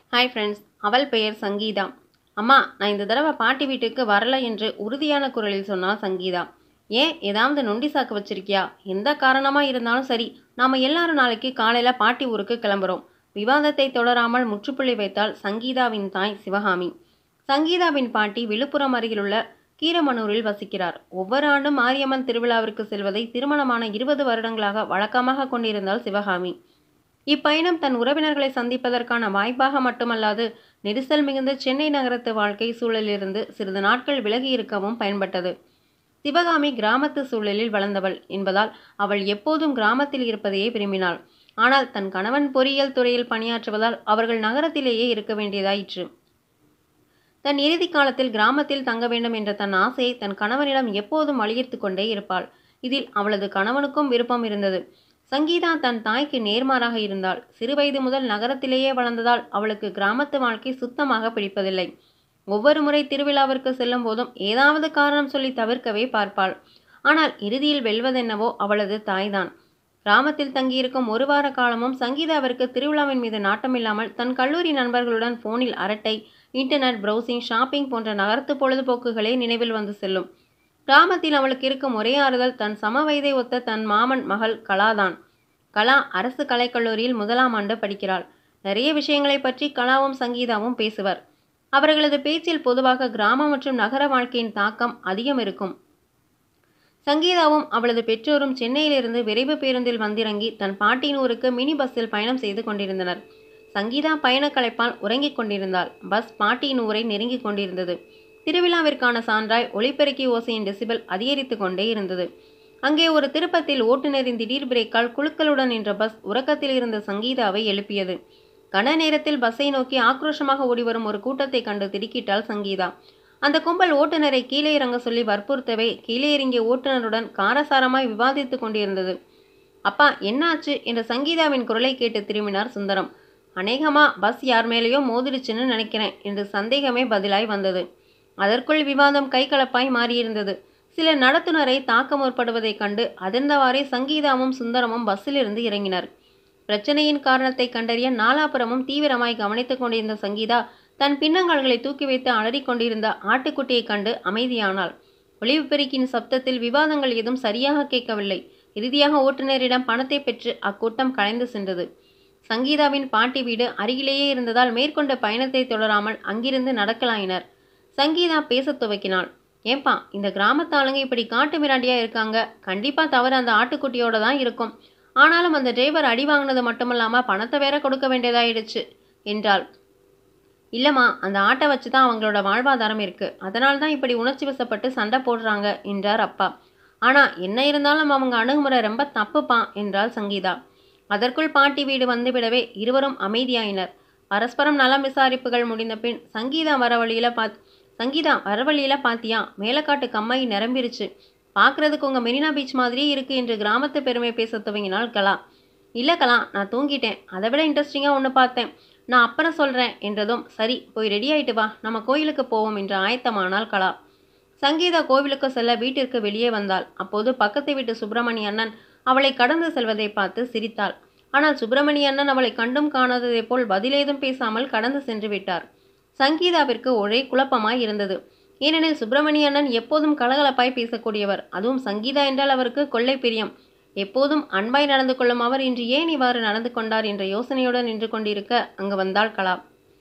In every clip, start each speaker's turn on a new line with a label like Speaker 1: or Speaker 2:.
Speaker 1: hi friends அவள் பெயர் சங்கீதா அம்மா நான் இந்த தடவை பாட்டி வீட்டுக்கு வரல என்று உறுதியான குரலில் சொன்னாள் சங்கீதா ஏன் ஏதாவது நொண்டி சாக்கு வச்சிருக்கியா எந்த காரணமாக இருந்தாலும் சரி நாம் எல்லாரும் நாளைக்கு காலையில் பாட்டி ஊருக்கு கிளம்புறோம் விவாதத்தை தொடராமல் முற்றுப்புள்ளி வைத்தாள் சங்கீதாவின் தாய் சிவகாமி சங்கீதாவின் பாட்டி விழுப்புரம் அருகிலுள்ள கீரமனூரில் வசிக்கிறார் ஒவ்வொரு ஆண்டும் மாரியம்மன் திருவிழாவிற்கு செல்வதை திருமணமான இருபது வருடங்களாக வழக்கமாக கொண்டிருந்தாள் சிவகாமி இப்பயணம் தன் உறவினர்களை சந்திப்பதற்கான வாய்ப்பாக மட்டுமல்லாது நெரிசல் மிகுந்த சென்னை நகரத்து வாழ்க்கை சூழலிலிருந்து சிறிது நாட்கள் விலகி இருக்கவும் பயன்பட்டது சிவகாமி கிராமத்து சூழலில் வளர்ந்தவள் என்பதால் அவள் எப்போதும் கிராமத்தில் இருப்பதையே விரும்பினாள் ஆனால் தன் கணவன் பொறியியல் துறையில் பணியாற்றுவதால் அவர்கள் நகரத்திலேயே இருக்க வேண்டியதாயிற்று தன் இறுதி காலத்தில் கிராமத்தில் தங்க வேண்டும் என்ற தன் ஆசையை தன் கணவனிடம் எப்போதும் வலியுறுத்து கொண்டே இருப்பாள் இதில் அவளது கணவனுக்கும் விருப்பம் இருந்தது சங்கீதா தன் தாய்க்கு நேர்மாறாக இருந்தாள் சிறுவயது முதல் நகரத்திலேயே வளர்ந்ததால் அவளுக்கு கிராமத்து வாழ்க்கை சுத்தமாக பிடிப்பதில்லை ஒவ்வொரு முறை திருவிழாவிற்கு செல்லும் போதும் ஏதாவது காரணம் சொல்லி தவிர்க்கவே பார்ப்பாள் ஆனால் இறுதியில் வெல்வதென்னவோ அவளது தாய்தான் கிராமத்தில் தங்கியிருக்கும் ஒரு வார காலமும் சங்கீதாவிற்கு திருவிழாவின் மீது நாட்டமில்லாமல் தன் கல்லூரி நண்பர்களுடன் போனில் அரட்டை இன்டர்நெட் ப்ரௌசிங் ஷாப்பிங் போன்ற நகரத்து பொழுதுபோக்குகளே நினைவில் வந்து செல்லும் கிராமத்தில் அவளுக்கு இருக்கும் ஒரே ஆறுதல் தன் சம வயதை ஒத்த தன் மாமன் மகள் கலாதான் கலா அரசு கலைக்கல்லூரியில் முதலாம் ஆண்டு படிக்கிறாள் நிறைய விஷயங்களை பற்றி கலாவும் சங்கீதாவும் பேசுவர் அவர்களது பேச்சில் பொதுவாக கிராம மற்றும் நகர வாழ்க்கையின் தாக்கம் அதிகம் இருக்கும் சங்கீதாவும் அவளது பெற்றோரும் சென்னையிலிருந்து விரைவு பேருந்தில் வந்திறங்கி தன் பாட்டியின் ஊருக்கு மினி பஸ்ஸில் பயணம் செய்து கொண்டிருந்தனர் சங்கீதா பயண களைப்பால் உறங்கிக் கொண்டிருந்தாள் பஸ் பாட்டியின் ஊரை நெருங்கிக் கொண்டிருந்தது திருவிழாவிற்கான சான்றாய் ஒளிபெருக்கி ஓசையின் டெசிபல் அதிகரித்து கொண்டே இருந்தது அங்கே ஒரு திருப்பத்தில் ஓட்டுநரின் திடீர் பிரேக்கால் குழுக்களுடன் நின்ற பஸ் உறக்கத்தில் இருந்த சங்கீதாவை எழுப்பியது கன நேரத்தில் பஸ்ஸை நோக்கி ஆக்ரோஷமாக ஓடிவரும் ஒரு கூட்டத்தை கண்டு திடுக்கிட்டாள் சங்கீதா அந்த கும்பல் ஓட்டுநரை கீழே இறங்க சொல்லி வற்புறுத்தவே கீழே இறங்கிய ஓட்டுநருடன் காரசாரமாய் விவாதித்து கொண்டிருந்தது அப்பா என்னாச்சு என்ற சங்கீதாவின் குரலை கேட்டு திரும்பினார் சுந்தரம் அநேகமா பஸ் யார் மேலேயோ மோதிடுச்சுன்னு நினைக்கிறேன் என்று சந்தேகமே பதிலாய் வந்தது அதற்குள் விவாதம் கைகலப்பாய் மாறியிருந்தது சில நடத்துனரை தாக்க முற்படுவதைக் கண்டு அதிர்ந்தவாறே சங்கீதாவும் சுந்தரமும் பஸ்ஸிலிருந்து இறங்கினர் பிரச்சனையின் காரணத்தை கண்டறிய நாலாபுரமும் தீவிரமாய் கவனித்துக் கொண்டிருந்த சங்கீதா தன் பின்னங்கால்களை தூக்கி வைத்து அலறிக் கொண்டிருந்த ஆட்டுக்குட்டியைக் கண்டு அமைதியானாள் ஒளிவு பெருக்கின் சப்தத்தில் விவாதங்கள் ஏதும் சரியாக கேட்கவில்லை இறுதியாக ஓட்டுநரிடம் பணத்தை பெற்று அக்கூட்டம் கலைந்து சென்றது சங்கீதாவின் பாட்டி வீடு அருகிலேயே இருந்ததால் மேற்கொண்ட பயணத்தை தொடராமல் அங்கிருந்து நடக்கலாயினர் சங்கீதா பேசத் துவக்கினாள் ஏன்பா இந்த கிராமத்து ஆளுங்க இப்படி காட்டு மிராண்டியா இருக்காங்க கண்டிப்பா தவறு அந்த ஆட்டுக்குட்டியோட தான் இருக்கும் ஆனாலும் அந்த டிரைவர் அடி வாங்கினது மட்டுமல்லாம பணத்தை வேற கொடுக்க வேண்டியதாயிடுச்சு என்றாள் இல்லம்மா அந்த ஆட்டை வச்சு தான் அவங்களோட வாழ்வாதாரம் இருக்கு அதனால தான் இப்படி உணர்ச்சி வசப்பட்டு சண்டை போடுறாங்க என்றார் அப்பா ஆனா என்ன இருந்தாலும் அவங்க அணுகுமுறை ரொம்ப தப்புப்பா என்றாள் சங்கீதா அதற்குள் பாட்டி வீடு வந்துவிடவே இருவரும் அமைதியாயினர் பரஸ்பரம் நலம் விசாரிப்புகள் முடிந்த பின் சங்கீதா வர வழியில பாத் சங்கீதா வர வழியில பாத்தியா மேலக்காட்டு கம்மை நிரம்பிருச்சு பார்க்கறதுக்கு உங்க மெரினா பீச் மாதிரியே இருக்கு என்று கிராமத்து பெருமை பேச துவங்கினாள் கலா இல்ல கலா நான் தூங்கிட்டேன் அதை விட இன்ட்ரெஸ்டிங்கா ஒன்று பார்த்தேன் நான் அப்புறம் சொல்றேன் என்றதும் சரி போய் ரெடி ஆயிட்டு வா நம்ம கோயிலுக்கு போவோம் என்று ஆயத்தமானாள் கலா சங்கீதா கோவிலுக்கு செல்ல வீட்டிற்கு வெளியே வந்தாள் அப்போது பக்கத்து வீட்டு சுப்பிரமணிய அண்ணன் அவளை கடந்து செல்வதை பார்த்து சிரித்தாள் ஆனால் சுப்பிரமணிய அண்ணன் அவளை கண்டும் காணாததை போல் பதிலேதும் பேசாமல் கடந்து சென்று விட்டார் சங்கீதாவிற்கு ஒரே குழப்பமாய் இருந்தது ஏனெனில் சுப்பிரமணிய அண்ணன் எப்போதும் கலகலப்பாய் பேசக்கூடியவர் அதுவும் சங்கீதா என்றால் அவருக்கு கொள்ளை பிரியம் எப்போதும் அன்பாய் நடந்து கொள்ளும் அவர் இன்று ஏன் இவ்வாறு நடந்து கொண்டார் என்ற யோசனையுடன் நின்று கொண்டிருக்க அங்கு வந்தாள் கலா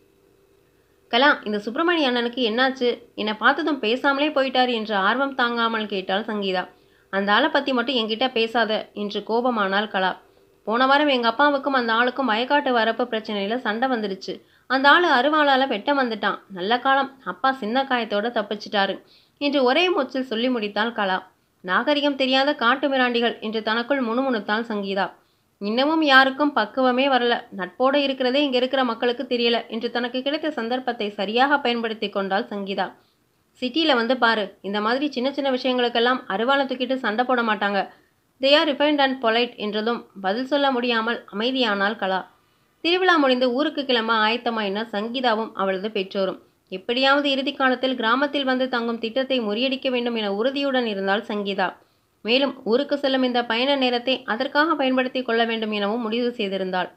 Speaker 1: கலா இந்த சுப்பிரமணிய அண்ணனுக்கு என்னாச்சு என்னை பார்த்ததும் பேசாமலே போயிட்டார் என்று ஆர்வம் தாங்காமல் கேட்டாள் சங்கீதா அந்த ஆளை பற்றி மட்டும் என்கிட்ட பேசாத என்று கோபமானாள் கலா போன வாரம் எங்கள் அப்பாவுக்கும் அந்த ஆளுக்கும் வயக்காட்டு வரப்பு பிரச்சனையில் சண்டை வந்துடுச்சு அந்த ஆள் அருவாளால் வெட்ட வந்துட்டான் நல்ல காலம் அப்பா சின்ன காயத்தோட தப்பிச்சிட்டாரு என்று ஒரே மூச்சில் சொல்லி முடித்தாள் கலா நாகரிகம் தெரியாத காட்டு மிராண்டிகள் என்று தனக்குள் முணுமுணுத்தாள் சங்கீதா இன்னமும் யாருக்கும் பக்குவமே வரல நட்போடு இருக்கிறதே இங்க இருக்கிற மக்களுக்கு தெரியல என்று தனக்கு கிடைத்த சந்தர்ப்பத்தை சரியாக பயன்படுத்தி கொண்டாள் சங்கீதா சிட்டியில் வந்து பாரு இந்த மாதிரி சின்ன சின்ன விஷயங்களுக்கெல்லாம் அருவாளை தூக்கிட்டு சண்டை போட மாட்டாங்க they are refined and polite என்றதும் பதில் சொல்ல முடியாமல் அமைதியானாள் கலா திருவிழா முடிந்து ஊருக்கு கிளம்ப ஆயத்தமாயினர் சங்கீதாவும் அவளது பெற்றோரும் எப்படியாவது இறுதி காலத்தில் கிராமத்தில் வந்து தங்கும் திட்டத்தை முறியடிக்க வேண்டும் என உறுதியுடன் இருந்தாள் சங்கீதா மேலும் ஊருக்கு செல்லும் இந்த பயண நேரத்தை அதற்காக பயன்படுத்தி கொள்ள வேண்டும் எனவும் முடிவு செய்திருந்தாள்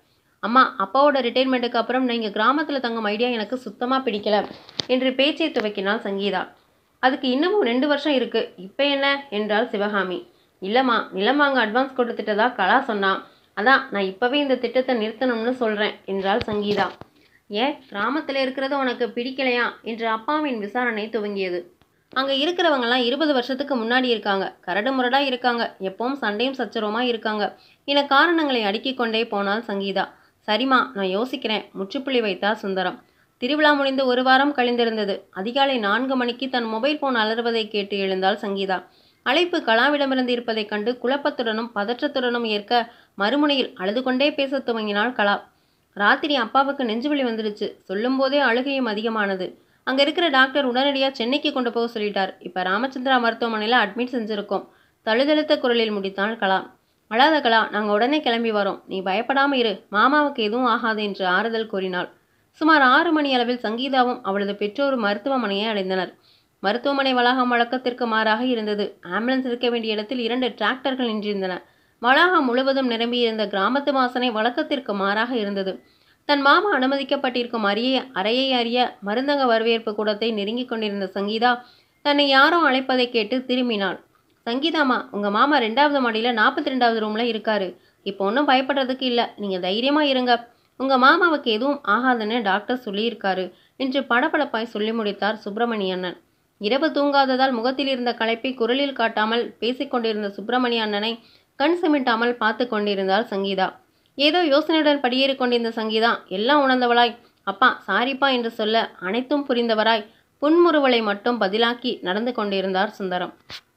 Speaker 1: அம்மா அப்பாவோட ரிட்டைர்மெண்ட்டுக்கு அப்புறம் நீங்கள் கிராமத்தில் தங்கும் ஐடியா எனக்கு சுத்தமாக பிடிக்கல என்று பேச்சை துவக்கினாள் சங்கீதா அதுக்கு இன்னமும் ரெண்டு வருஷம் இருக்கு இப்போ என்ன என்றாள் சிவகாமி இல்லைம்மா நிலம் வாங்க அட்வான்ஸ் கொடுத்துட்டதா கலா சொன்னான் அதான் நான் இப்போவே இந்த திட்டத்தை நிறுத்தணும்னு சொல்கிறேன் என்றாள் சங்கீதா ஏன் கிராமத்தில் இருக்கிறது உனக்கு பிடிக்கலையா என்று அப்பாவின் விசாரணை துவங்கியது அங்கே இருக்கிறவங்கலாம் இருபது வருஷத்துக்கு முன்னாடி இருக்காங்க கரடு முரடாக இருக்காங்க எப்பவும் சண்டையும் சச்சரவுமாக இருக்காங்க என காரணங்களை அடுக்கிக் கொண்டே போனாள் சங்கீதா சரிம்மா நான் யோசிக்கிறேன் முற்றுப்புள்ளி வைத்தார் சுந்தரம் திருவிழா முடிந்து ஒரு வாரம் கழிந்திருந்தது அதிகாலை நான்கு மணிக்கு தன் மொபைல் போன் அலறுவதை கேட்டு எழுந்தாள் சங்கீதா அழைப்பு கலாவிடமிருந்து இருப்பதைக் கண்டு குழப்பத்துடனும் பதற்றத்துடனும் ஏற்க மறுமுனையில் அழுது கொண்டே பேசத் துவங்கினாள் கலா ராத்திரி அப்பாவுக்கு நெஞ்சுவலி வந்துடுச்சு சொல்லும்போதே அழுகையும் அதிகமானது அங்க இருக்கிற டாக்டர் உடனடியா சென்னைக்கு கொண்டு போக சொல்லிட்டார் இப்ப ராமச்சந்திரா மருத்துவமனையில அட்மிட் செஞ்சிருக்கோம் தழுதழுத்த குரலில் முடித்தாள் கலா அழாத கலா நாங்க உடனே கிளம்பி வரோம் நீ பயப்படாம இரு மாமாவுக்கு எதுவும் ஆகாது என்று ஆறுதல் கூறினாள் சுமார் ஆறு மணி அளவில் சங்கீதாவும் அவளது பெற்றோரும் மருத்துவமனையை அடைந்தனர் மருத்துவமனை வளாகம் வழக்கத்திற்கு மாறாக இருந்தது ஆம்புலன்ஸ் இருக்க வேண்டிய இடத்தில் இரண்டு டிராக்டர்கள் நின்றிருந்தன வளாகம் முழுவதும் நிரம்பியிருந்த கிராமத்து வாசனை வழக்கத்திற்கு மாறாக இருந்தது தன் மாமா அனுமதிக்கப்பட்டிருக்கும் அரிய அறையை அறிய மருந்தக வரவேற்பு கூடத்தை நெருங்கிக் கொண்டிருந்த சங்கீதா தன்னை யாரோ அழைப்பதை கேட்டு திரும்பினாள் சங்கீதாமா உங்க மாமா ரெண்டாவது மாடியில் நாற்பத்தி ரெண்டாவது ரூம்ல இருக்காரு இப்போ ஒன்றும் பயப்படுறதுக்கு இல்லை நீங்க தைரியமா இருங்க உங்க மாமாவுக்கு எதுவும் ஆகாதுன்னு டாக்டர் சொல்லியிருக்காரு என்று படபடப்பாய் சொல்லி முடித்தார் சுப்பிரமணிய அண்ணன் இரவு தூங்காததால் முகத்தில் இருந்த களைப்பை குரலில் காட்டாமல் பேசிக்கொண்டிருந்த சுப்பிரமணிய அண்ணனை கண் சிமிட்டாமல் பார்த்து கொண்டிருந்தாள் சங்கீதா ஏதோ யோசனையுடன் படியேறிக் கொண்டிருந்த சங்கீதா எல்லாம் உணர்ந்தவளாய் அப்பா சாரிப்பா என்று சொல்ல அனைத்தும் புரிந்தவராய் புன்முறுவலை மட்டும் பதிலாக்கி நடந்து கொண்டிருந்தார் சுந்தரம்